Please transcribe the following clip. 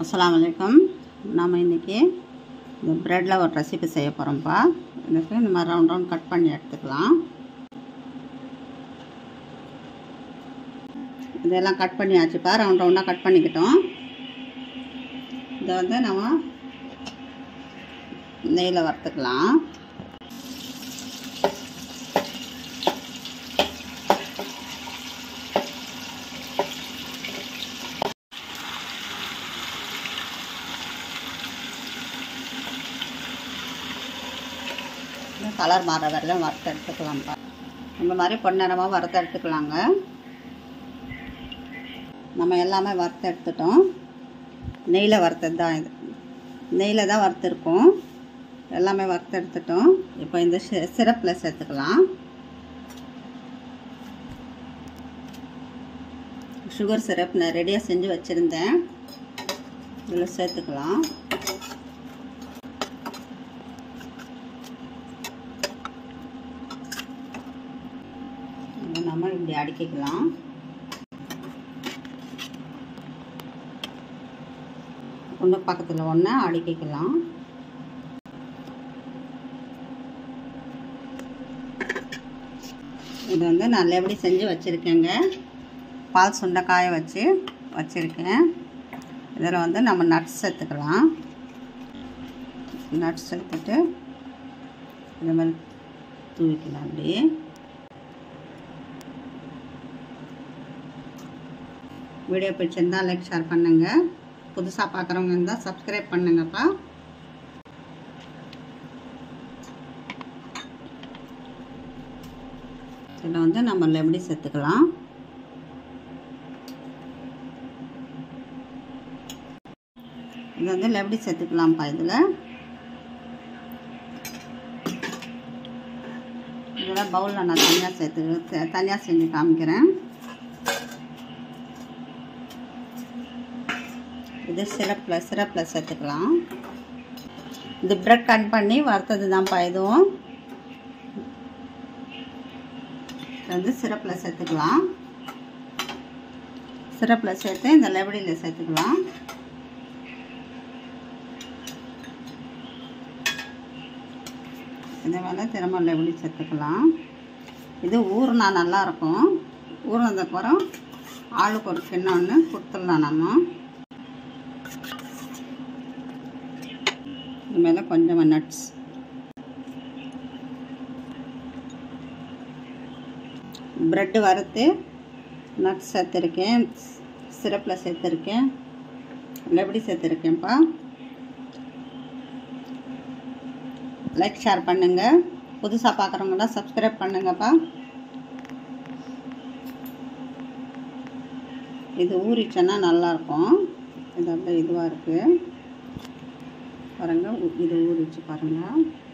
அஸ்ஸலாமு அலைக்கும் நாம் இன்றைக்கி இந்த ப்ரெட்டில் ஒரு ரெசிபி செய்ய போகிறோம்ப்பா இதுக்கு இந்த மாதிரி ரவுண்ட் ரவுண்ட் கட் பண்ணி எடுத்துக்கலாம் இதெல்லாம் கட் பண்ணியாச்சுப்பா ரவுண்ட் ரவுண்டாக கட் பண்ணிக்கிட்டோம் இதை வந்து நம்ம நெய்யில் வறுத்துக்கலாம் கலர் மாற வரலாம் வறுத்து எடுத்துக்கலாம்ப்பா இந்த மாதிரி பொன்னிறமாக வறுத்து எடுத்துக்கலாங்க நம்ம எல்லாமே வறுத்து எடுத்துட்டோம் நெய்யில் வறுத்தது தான் இது நெய்யில் தான் வறுத்துருக்கோம் எல்லாமே வறுத்து எடுத்துட்டோம் இப்போ இந்த சிரப்பில் சேர்த்துக்கலாம் சுகர் சிரப் நான் ரெடியாக செஞ்சு வச்சுருந்தேன் இதில் சேர்த்துக்கலாம் நம்ம இப்படி அடிக்கிக்கலாம் ஒன்று பக்கத்தில் ஒன்று அடுக்கிக்கலாம் இது வந்து நான் எப்படி செஞ்சு வச்சுருக்கேங்க பால் சுண்டை காய வச்சு வச்சுருக்கேன் இதில் வந்து நம்ம நட்ஸ் சேர்த்துக்கலாம் நட்ஸ் சேர்த்துட்டு இந்த மாதிரி தூவிக்கலாம் அப்படி வீடியோ பிடிச்சிருந்தால் லைக் ஷேர் பண்ணுங்கள் புதுசாக பார்க்குறவங்க இருந்தால் சப்ஸ்கிரைப் பண்ணுங்கப்பா இதில் வந்து நம்ம லெப்டி சேர்த்துக்கலாம் இது வந்து லெப்டி சேர்த்துக்கலாம்ப்பா இதில் இதில் பவுலில் நான் தனியாக சேர்த்து தனியாக செஞ்சு காமிக்கிறேன் இது சிரப்பில் சிரப்பில் சேர்த்துக்கலாம் இது ப்ரெட் கட் பண்ணி வறுத்தது தான்ப்பா இதுவும் வந்து சிரப்பில் சேர்த்துக்கலாம் சிரப்பில் சேர்த்து இந்த லெபடியில் சேர்த்துக்கலாம் இதே மேலே திரும்ப லெபடி சேர்த்துக்கலாம் இது ஊறுனா நல்லாயிருக்கும் ஊறினதுக்கப்புறம் ஆளுக்கு ஒரு கிண்ணம் ஒன்று கொடுத்துடலாம் நம்ம இது மேலே கொஞ்சமாக நட்ஸ் ப்ரெட்டு வறுத்து நட்ஸ் சேர்த்துருக்கேன் சிரப்பில் சேர்த்துருக்கேன் லெபடி சேர்த்துருக்கேன்ப்பா லைக் ஷேர் பண்ணுங்கள் புதுசாக பார்க்குறவங்களாம் சப்ஸ்கிரைப் பண்ணுங்கப்பா இது ஊறிச்சுன்னா நல்லாயிருக்கும் இது அப்படியே இதுவாக இருக்குது பாருங்கள் இது ஊறிச்சு பாருங்கள்